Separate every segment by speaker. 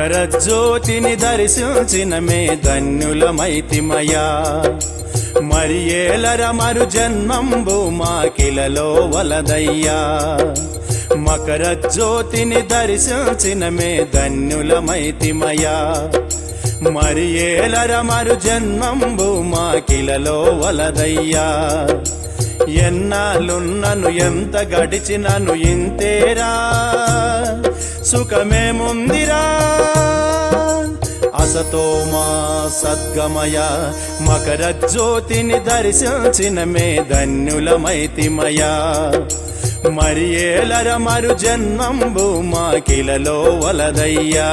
Speaker 1: మకర జ్యోతిని దర్శించిన మే ధన్యులమైతిమయా మరి ఏలర మరు జన్మంబు మాకిలలో వలదయ్యా మకర జ్యోతిని దర్శించిన మే ధన్యులమైతిమయా మరి ఏలర మరు జన్మంబు మాకిలలో వలదయ్యా ఎన్నాళ్ళున్నను ఎంత గడిచినను ఇంతేరా సుఖమేముందిరా అసతో మా సద్గమయ మకర జ్యోతిని దర్శించిన మే ధన్యులమైతిమయా మరి ఏలర మరు జన్మంబు మాకిలలో వలదయ్యా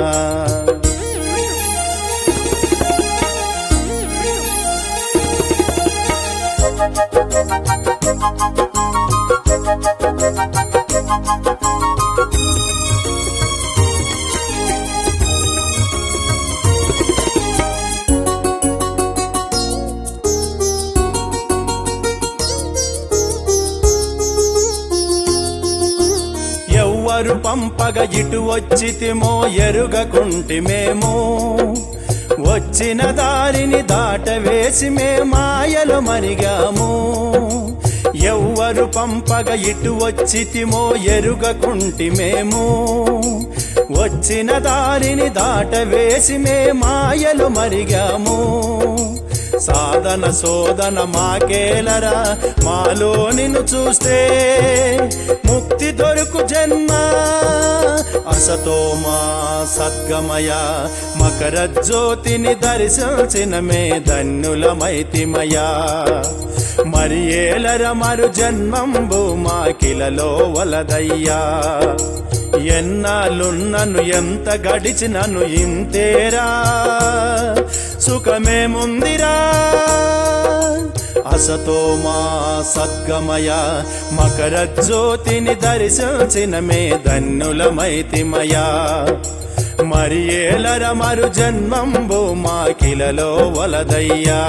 Speaker 1: ఎవ్వరు పంపగ ఇటు వచ్చితిమో ఎరుగకుంటిమేమో వచ్చిన దారిని దాటవేసి మే మాయలు మరిగాము ఎవ్వరు పంపగ ఇటు వచ్చితిమో ఎరుగకుంటిమేమో వచ్చిన దారిని దాటవేసి మే మాయలు మరిగాము సాధన శోధన మాకేలరా మాలో నిన్ను చూస్తే ముక్తి దొరుకు జన్మ అసతో మా సద్గమయ మకర జ్యోతిని దర్శించిన మే ధన్యులమైతిమయా మరి ఏలర మరు జన్మంబు మాకిలలో వలదయ్యా ఎన్నాళ్ళున్నను ఎంత గడిచినను ఇంతేరా సుఖమేముందిరా అసతో మా సద్గమయ మకర జ్యోతిని దర్శించిన మే ధన్యులమైతిమయా మరి ఏలర మరు జన్మంబు మాకిలలో వలదయ్యా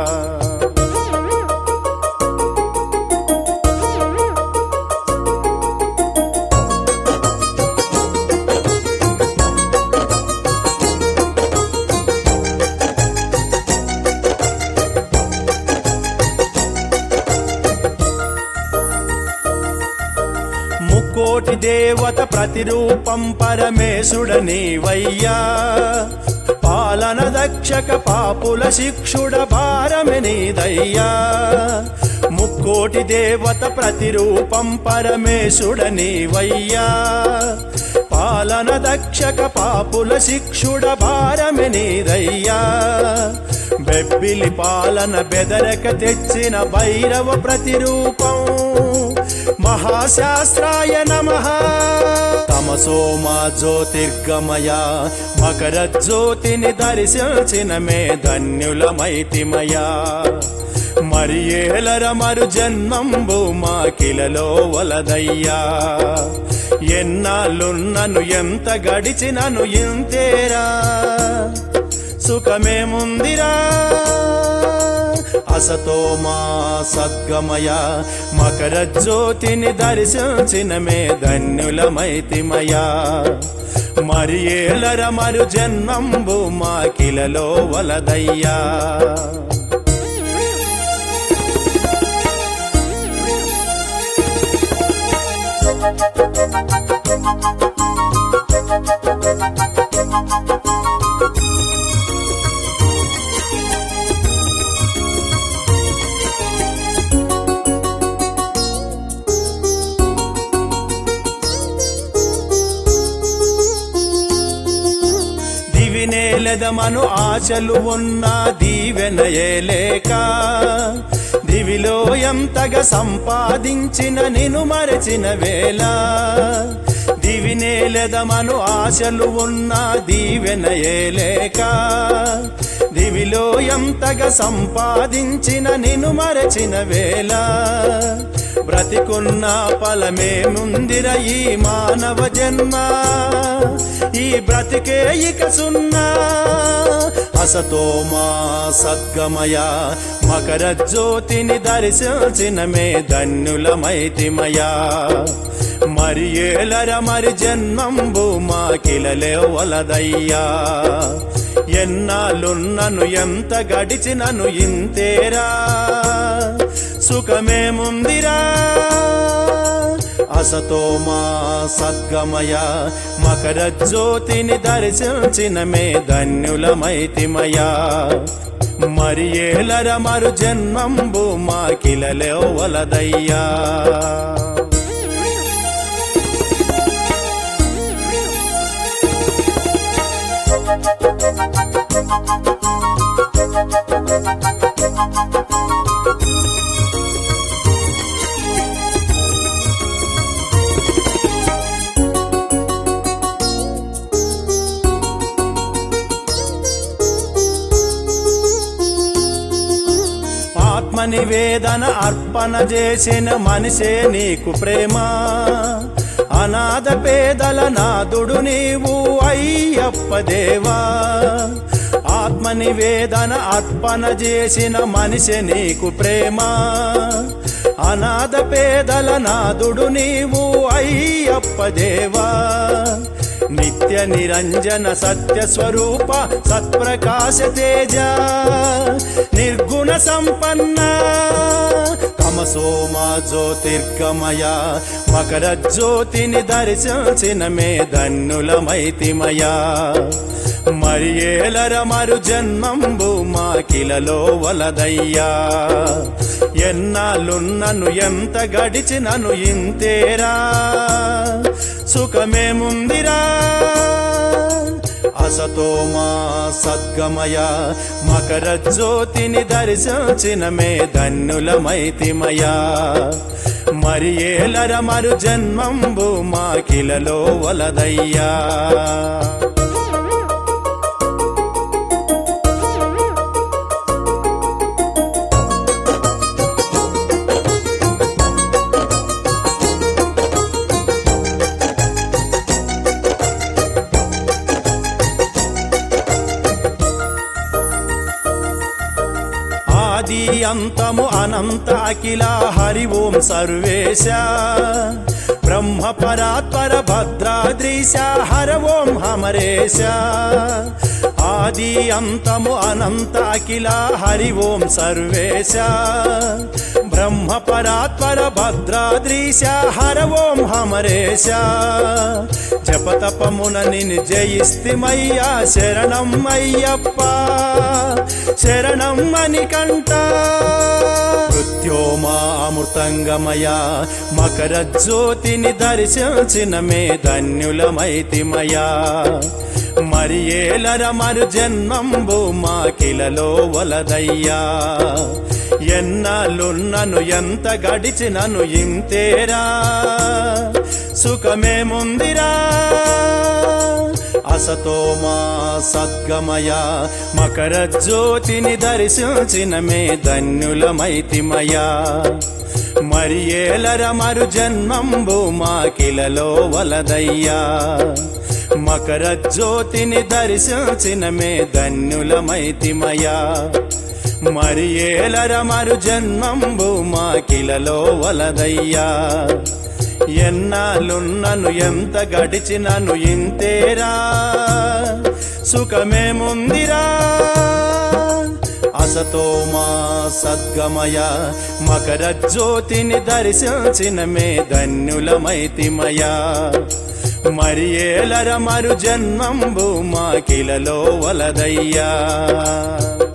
Speaker 1: ముక్కోటి దేవత ప్రతిరూపం పరమేశుడని వయ్యా పాలన దక్షక పాపుల శిక్షుడ భారమెనీదయ్యా ముక్కోటి దేవత ప్రతిరూపం పరమేశుడని వయ్యా పాలన దక్షక పాపుల శిక్షుడ భారమెనీదయ్యా బెబ్బిలి పాలన బెదరక తెచ్చిన భైరవ ప్రతిరూపం మహాశాస్త్రాయ నమ తమసోమా జ్యోతిర్గమయ మకర జ్యోతిని దర్శించిన మే ధన్యులమైతిమయా మరి ఏలర మరు జన్మంబు మాకిలలో వలదయ్యా ఎన్నాళ్ళున్నను ఎంత గడిచినను ఇంతేరా సుఖమేముందిరా అసతో మా సద్గమయ మకర జ్యోతిని దర్శించిన మే ధన్యులమైతిమయా మరి ఏలర మరు జన్మంబు మాకిలలో వలదయ్యా దివినేలెదమను ఆశలు ఉన్న దీవెనయేలేక దివిలో ఎంతగా సంపాదించిన నిను మరచిన వేళ దివినేలెదమను ఆశలు ఉన్న దీవెనయేలేక దివిలో ఎంతగా సంపాదించిన నిను మరచిన వేళ బ్రతికున్న ఫలమే ముందిర ఈ మానవ జన్మ ఈ బ్రతికే ఇక సున్నా అసతో మా సద్గమయ మకర జ్యోతిని దర్శించిన మే ధన్యులమైతిమయా మరి ఏలర మరి జన్మంబు మాకిలలే వలదయ్యా ఎన్నాళ్ళున్నను ఎంత గడిచినను ఇంతేరా సుఖమేముందిరా అసతో మా సద్గమయ మకర జ్యోతిని దర్శించిన మే ధన్యులమైతిమయా మరి ఏలర మరు జన్మంబు మాకిలలే వలదయ్యా ఆత్మ నివేదన అర్పణ చేసిన మనిషే నీకు ప్రేమ అనాథ పేదల నాదుడు నీవు అయ్యప్ప దేవా ఆత్మ నివేదన అర్పణ చేసిన మనిషి నీకు ప్రేమ అనాథ పేదల నాదుడు నీవు అయ్యప్ప దేవా నిత్య నిరంజన సత్య స్వరూప సత్ప్రకాశ తేజ నిర్గుణ సంపన్న తమసోమా జ్యోతిర్గమయ మకర జ్యోతిని దర్శించిన మే ధన్యులమైతిమయా మరి ఏలర మరు జన్మంబు మాకిలలో వలదయ్యా ఎన్నాళ్ళున్నను ఎంత గడిచినను ఇంతేరా సుఖమేముందిరా అసతో మా సద్గమయ మకర జ్యోతిని దర్శించిన మే ధన్యులమైతిమయా మరి ఏలర మరు జన్మంబు మాకిలలో వలదయ్యా ఆది అంతము అనంత అఖిల హరి ఓం సర్వేశ బ్రహ్మ పరాత్పర భద్రాద్రీశ హర ఓం హమరేశ ఆది అంతము అనంత అఖిల హరి ఓం సర్వేశ బ్రహ్మ పరాత్పర భద్రాద్రీశ హర ఓం హమరేశ జపతపమున నిన్ను జయిస్తిమయ్యా శరణం అయ్యప్ప శరణం మణికంఠ మృత్యోమా అమృతంగమయ మకర జ్యోతిని దర్శించిన మే ధన్యులమైతిమయా మరి ఏలర మరు జన్మంబు మాకిలలో వలదయ్యా ఎన్నాళ్ళున్నను ఎంత గడిచినను ఇంతేరా సుఖమేముందిరా అసతో మా సద్గమయ మకర జ్యోతిని దర్శించిన మే ధన్యులమైతిమయా మరి ఏలర మరు జన్మంబు మాకిలలో వలదయ్యా మకర జ్యోతిని దర్శించిన మే ధన్యులమైతిమయా మరి ఏలర మరు జన్మంబు మాకిలలో వలదయ్యా ఎన్నాళ్ళున్నను ఎంత గడిచినను ఇంతేరా సుఖమేముందిరా అసతో మా సద్గమయ మకర జ్యోతిని దర్శించిన మే ధన్యులమైతిమయా మరి ఏలర మరు జన్మంబు మాకిలలో వలదయ్యా